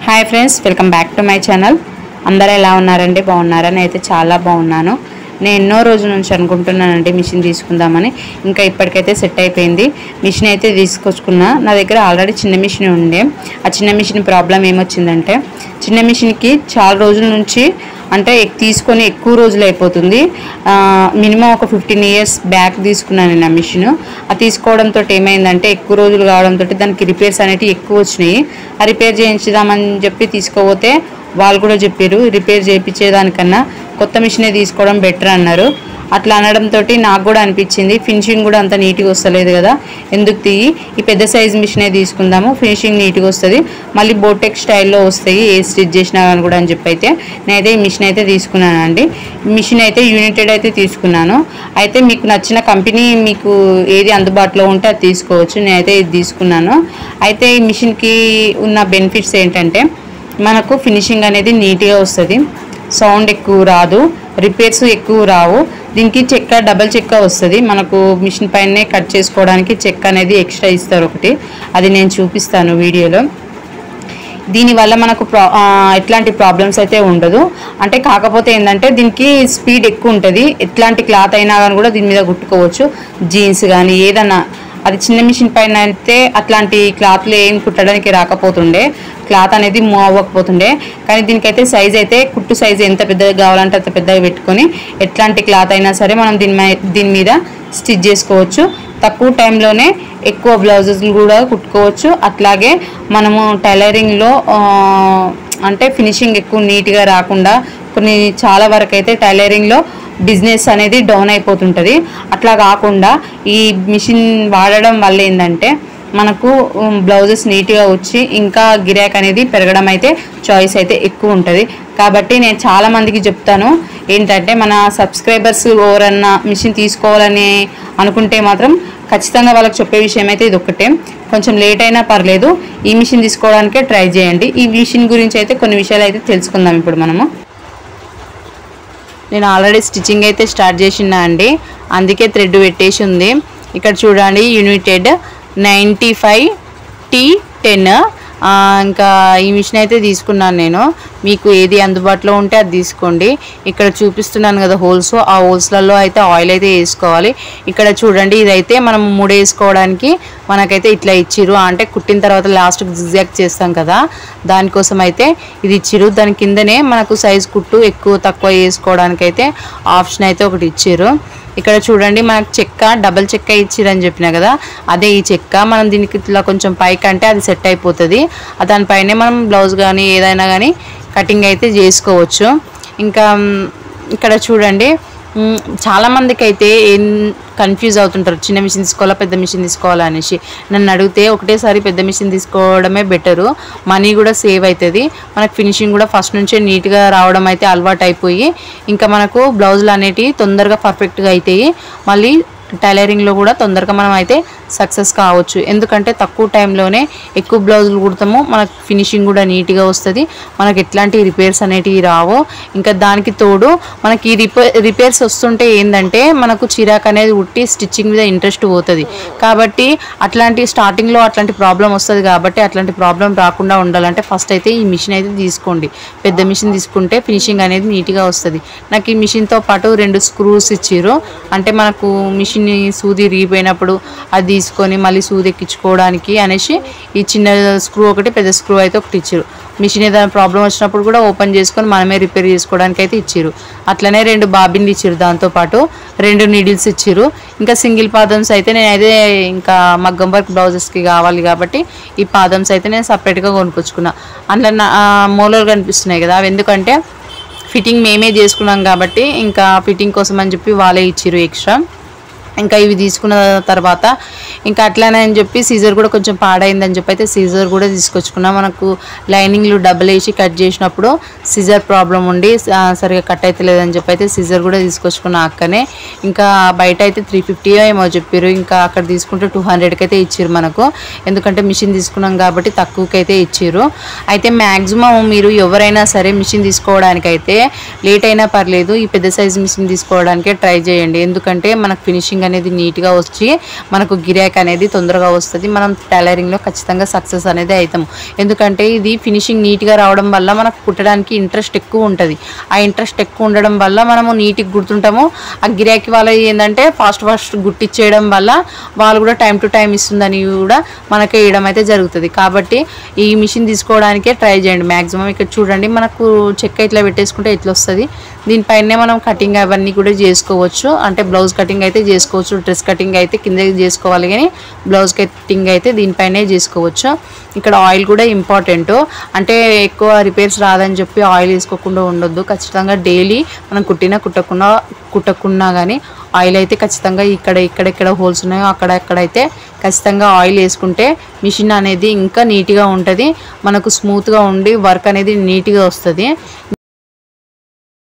hi friends welcome back to my channel అందరూ ఎలా ఉన్నారండి బాగున్నారా నేనైతే చాలా బాగున్నాను నేను ఎన్నో రోజుల నుంచి అనుకుంటున్నానండి మిషన్ తీసుకుందామని ఇంకా ఇప్పటికైతే సెట్ అయిపోయింది మిషన్ అయితే తీసుకొచ్చుకున్నా నా దగ్గర ఆల్రెడీ చిన్న మిషన్ ఉండే ఆ చిన్న మిషన్ ప్రాబ్లం ఏమొచ్చిందంటే చిన్న మిషన్కి చాలా రోజుల నుంచి అంటే ఎక్- తీసుకొని ఎక్కువ రోజులు అయిపోతుంది మినిమం ఒక ఫిఫ్టీన్ ఇయర్స్ బ్యాక్ తీసుకున్నాను నేను ఆ మిషన్ అది తీసుకోవడంతో ఏమైందంటే ఎక్కువ రోజులు కావడంతో దానికి రిపేర్స్ అనేటివి ఎక్కువ వచ్చినాయి ఆ రిపేర్ చేయించుదామని చెప్పి తీసుకోపోతే వాళ్ళు కూడా చెప్పారు రిపేర్ చేయించేదానికన్నా కొత్త మిషనే తీసుకోవడం బెటర్ అన్నారు అట్లా అనడంతో నాకు కూడా అనిపించింది ఫినిషింగ్ కూడా అంత నీట్గా వస్తలేదు కదా ఎందుకు తీయి ఈ పెద్ద సైజ్ మిషనే తీసుకుందాము ఫినిషింగ్ నీట్గా వస్తుంది మళ్ళీ బోటెక్ స్టైల్లో వస్తాయి ఏ స్టిచ్ చేసినా కానీ కూడా అని చెప్పి అయితే నేనైతే ఈ మిషన్ అయితే తీసుకున్నానండి మిషన్ అయితే యూనిటెడ్ అయితే తీసుకున్నాను అయితే మీకు నచ్చిన కంపెనీ మీకు ఏది అందుబాటులో ఉంటే అది తీసుకోవచ్చు నేనైతే ఇది తీసుకున్నాను అయితే ఈ మిషన్కి ఉన్న బెనిఫిట్స్ ఏంటంటే మనకు ఫినిషింగ్ అనేది నీట్గా వస్తుంది సౌండ్ ఎక్కువ రాదు రిపేర్స్ ఎక్కువ రావు దీనికి చెక్క డబల్ చెక్క వస్తుంది మనకు మిషన్ పైనే కట్ చేసుకోవడానికి చెక్క అనేది ఎక్స్ట్రా ఇస్తారు ఒకటి అది నేను చూపిస్తాను వీడియోలో దీనివల్ల మనకు ప్రా ఆ, ఎట్లాంటి ప్రాబ్లమ్స్ అయితే ఉండదు అంటే కాకపోతే ఏంటంటే దీనికి స్పీడ్ ఎక్కువ ఉంటుంది ఎట్లాంటి క్లాత్ అయినా కానీ కూడా దీని మీద కుట్టుకోవచ్చు జీన్స్ కానీ ఏదన్నా అది చిన్న మిషన్ పైన అయితే అట్లాంటి క్లాత్లు ఏం కుట్టడానికి రాకపోతుండే క్లాత్ అనేది మూవ్ అవ్వకపోతుండే కానీ దీనికైతే సైజ్ అయితే కుట్టు సైజ్ ఎంత పెద్దగా కావాలంటే అంత పెద్దగా పెట్టుకొని ఎట్లాంటి క్లాత్ అయినా సరే మనం దీని మై- దీని మీద స్టిచ్ చేసుకోవచ్చు తక్కువ టైంలోనే ఎక్కువ బ్లౌజెస్ కూడా కుట్టుకోవచ్చు అట్లాగే మనము టైలరింగ్లో అంటే ఫినిషింగ్ ఎక్కువ నీట్గా రాకుండా కొన్ని చాలా వరకు అయితే టైలరింగ్లో బిజినెస్ అనేది డౌన్ అయిపోతుంటుంది అట్లా కాకుండా ఈ మిషన్ వాడడం వల్ల ఏంటంటే మనకు బ్లౌజెస్ నీట్గా వచ్చి ఇంకా గిరాక్ అనేది పెరగడం అయితే చాయిస్ అయితే ఎక్కువ ఉంటుంది కాబట్టి నేను చాలా మందికి చెప్తాను ఏంటంటే మన సబ్స్క్రైబర్స్ ఎవరన్నా మిషన్ తీసుకోవాలని అనుకుంటే మాత్రం ఖచ్చితంగా వాళ్ళకి చెప్పే విషయం అయితే ఇది ఒకటే కొంచెం లేట్ అయినా పర్లేదు ఈ మిషన్ తీసుకోవడానికే ట్రై చేయండి ఈ మిషన్ గురించి అయితే కొన్ని విషయాలు అయితే తెలుసుకుందాం ఇప్పుడు మనము నేను ఆల్రెడీ స్టిచ్చింగ్ అయితే స్టార్ట్ చేసిన అండి అందుకే థ్రెడ్ పెట్టేసి ఉంది ఇక్కడ చూడండి united ninety five T ten ఇంకా ఈ మిషన్ అయితే తీసుకున్నాను నేను మీకు ఏది అందుబాటులో ఉంటే అది తీసుకోండి ఇక్కడ చూపిస్తున్నాను కదా హోల్స్ ఆ హోల్స్లలో అయితే ఆయిల్ అయితే వేసుకోవాలి ఇక్కడ చూడండి ఇదైతే మనం మూడు వేసుకోవడానికి మనకైతే ఇట్లా ఇచ్చిర్రు అంటే కుట్టిన తర్వాత లాస్ట్ జిగ్జాగ్ చేస్తాం కదా దానికోసం అయితే ఇది ఇచ్చిర్రు దాని కిందనే మనకు సైజ్ కుట్టు ఎక్కువ తక్కువ వేసుకోవడానికి అయితే ఆప్షన్ అయితే ఒకటి ఇచ్చిర్రు ఇక్కడ చూడండి మనకు చెక్క డబల్ చెక్క ఇచ్చిరని చెప్పిన కదా అదే ఈ చెక్క మనం దీనికి ఇట్లా కొంచెం పైకి అంటే అది సెట్ అయిపోతుంది ఆ దానిపైనే మనం బ్లౌజ్ కానీ ఏదైనా కానీ కటింగ్ అయితే చేసుకోవచ్చు ఇంకా మ్, ఇక్కడ చూడండి మ్, చాలా మందికి అయితే ఏం కన్ఫ్యూజ్ అవుతుంటారు చిన్న మిషన్ తీసుకోవాలా పెద్ద మిషన్ తీసుకోవాలా అనేసి నన్ను అడిగితే ఒకటేసారి పెద్ద మిషన్ తీసుకోవడమే బెటరు మనీ కూడా సేవ్ అవుతుంది మనకు ఫినిషింగ్ కూడా ఫస్ట్ నుంచే నీట్గా రావడం అయితే అలవాటు అయిపోయి ఇంకా మనకు బ్లౌజులు అనేటివి తొందరగా పర్ఫెక్ట్గా అవుతాయి మళ్ళీ టైలరింగ్లో కూడా తొందరగా మనం అయితే సక్సెస్ కావచ్చు ఎందుకంటే తక్కువ టైంలోనే ఎక్కువ బ్లౌజులు కుడతాము మనకు ఫినిషింగ్ కూడా నీట్గా వస్తుంది మనకి ఎట్లాంటి రిపేర్స్ అనేటివి రావు ఇంకా దానికి తోడు మనకి ఈ రిపేర్ రిపేర్స్ వస్తుంటే ఏంటంటే మనకు చిరాక్ అనేది ఉట్టి స్టిచ్చింగ్ మీద ఇంట్రెస్ట్ పోతుంది కాబట్టి అట్లాంటి స్టార్టింగ్లో అట్లాంటి ప్రాబ్లం వస్తుంది కాబట్టి అట్లాంటి ప్రాబ్లం రాకుండా ఉండాలంటే ఫస్ట్ అయితే ఈ మిషన్ అయితే తీసుకోండి పెద్ద మిషన్ తీసుకుంటే ఫినిషింగ్ అనేది నీట్గా వస్తుంది నాకు ఈ మిషన్తో పాటు రెండు స్క్రూస్ ఇచ్చారు అంటే మనకు మిషన్ సూది రిగిపోయినప్పుడు అది తీసుకొని మళ్ళీ సూది ఎక్కించుకోవడానికి అనేసి ఈ చిన్న స్క్రూ ఒకటి పెద్ద స్క్రూ అయితే ఒకటి ఇచ్చారు మిషన్ ఏదైనా ప్రాబ్లం వచ్చినప్పుడు కూడా ఓపెన్ చేసుకొని మనమే రిపేర్ చేసుకోవడానికి అయితే ఇచ్చారు అట్లనే రెండు బాబిన్లు ఇచ్చారు దాంతోపాటు రెండు నీడిల్స్ ఇచ్చారు ఇంకా సింగిల్ పాదమ్స్ అయితే నేనైతే ఇంకా మగ్గం వర్క్ బ్లౌజెస్కి కావాలి కాబట్టి ఈ పాదమ్స్ అయితే నేను సపరేట్గా కొనుక్కొచ్చుకున్నా అందులో నా మూలలు కనిపిస్తున్నాయి కదా అవి ఎందుకంటే ఫిట్టింగ్ మేమే చేసుకున్నాం కాబట్టి ఇంకా ఫిట్టింగ్ కోసం అని చెప్పి వాళ్ళే ఇచ్చిర్రు ఎక్స్ట్రా ఇంకా ఇవి తీసుకున్న తర్వాత ఇంకా అట్లానే అని చెప్పి సీజర్ కూడా కొంచెం పాడైందని చెప్పి అయితే సీజర్ కూడా తీసుకొచ్చుకున్నాం మనకు లైనింగ్లు డబ్బులు వేసి కట్ చేసినప్పుడు సీజర్ ప్రాబ్లం ఉండి ఆ, సరిగా కట్ అయితే లేదని చెప్పి అయితే సీజర్ కూడా తీసుకొచ్చుకున్నా అక్కనే ఇంకా బయట అయితే త్రీ ఫిఫ్టీ ఏమో చెప్పారు ఇంకా అక్కడ తీసుకుంటే టూ హండ్రెడ్కి అయితే ఇచ్చారు మనకు ఎందుకంటే మిషన్ తీసుకున్నాం కాబట్టి తక్కువకి అయితే ఇచ్చారు అయితే మ్యాక్సిమం మీరు ఎవరైనా సరే మిషన్ తీసుకోవడానికైతే లేట్ అయినా పర్లేదు ఈ పెద్ద సైజ్ మిషన్ తీసుకోవడానికే ట్రై చేయండి ఎందుకంటే మనకు ఫినిషింగ్ అనేది నీట్గా వచ్చి మనకు గిరాక్ అనేది తొందరగా వస్తుంది మనం టైలరింగ్లో ఖచ్చితంగా సక్సెస్ అనేది అవుతాం ఎందుకంటే ఇది ఫినిషింగ్ నీట్గా రావడం వల్ల మనకు కుట్టడానికి ఇంట్రెస్ట్ ఎక్కువ ఉంటుంది ఆ ఇంట్రెస్ట్ ఎక్కువ ఉండడం వల్ల మనము నీట్గా గుర్తుంటాము ఆ గిరాకీ వాళ్ళు ఏంటంటే ఫాస్ట్ ఫాస్ట్ గుట్టిచ్చేయడం వల్ల వాళ్ళు కూడా టైం టు టైం ఇస్తుందని కూడా మనకి వేయడం అయితే జరుగుతుంది కాబట్టి ఈ మిషన్ తీసుకోవడానికే ట్రై చేయండి మ్యాక్సిమం ఇక్కడ చూడండి మనకు చెక్క ఇట్లా పెట్టేసుకుంటే ఇట్లా వస్తుంది దీనిపైనే మనం కటింగ్ అవన్నీ కూడా చేసుకోవచ్చు అంటే బ్లౌజ్ కటింగ్ అయితే చేసుకోవచ్చు డ్రెస్ కటింగ్ అయితే కింద చేసుకోవాలి కానీ బ్లౌజ్ కటింగ్ అయితే దీనిపైనే చేసుకోవచ్చు ఇక్కడ ఆయిల్ కూడా ఇంపార్టెంట్ అంటే ఎక్కువ రిపేర్స్ రాదని చెప్పి ఆయిల్ వేసుకోకుండా ఉండొద్దు ఖచ్చితంగా డైలీ మనం కుట్టినా కుట్టకుండా కుట్టకున్నా కానీ ఆయిల్ అయితే ఖచ్చితంగా ఇక్కడ ఇక్కడ ఇక్కడ హోల్స్ ఉన్నాయో అక్కడ అక్కడైతే ఖచ్చితంగా ఆయిల్ వేసుకుంటే మిషన్ అనేది ఇంకా నీట్గా ఉంటుంది మనకు స్మూత్గా ఉండి వర్క్ అనేది నీట్గా వస్తుంది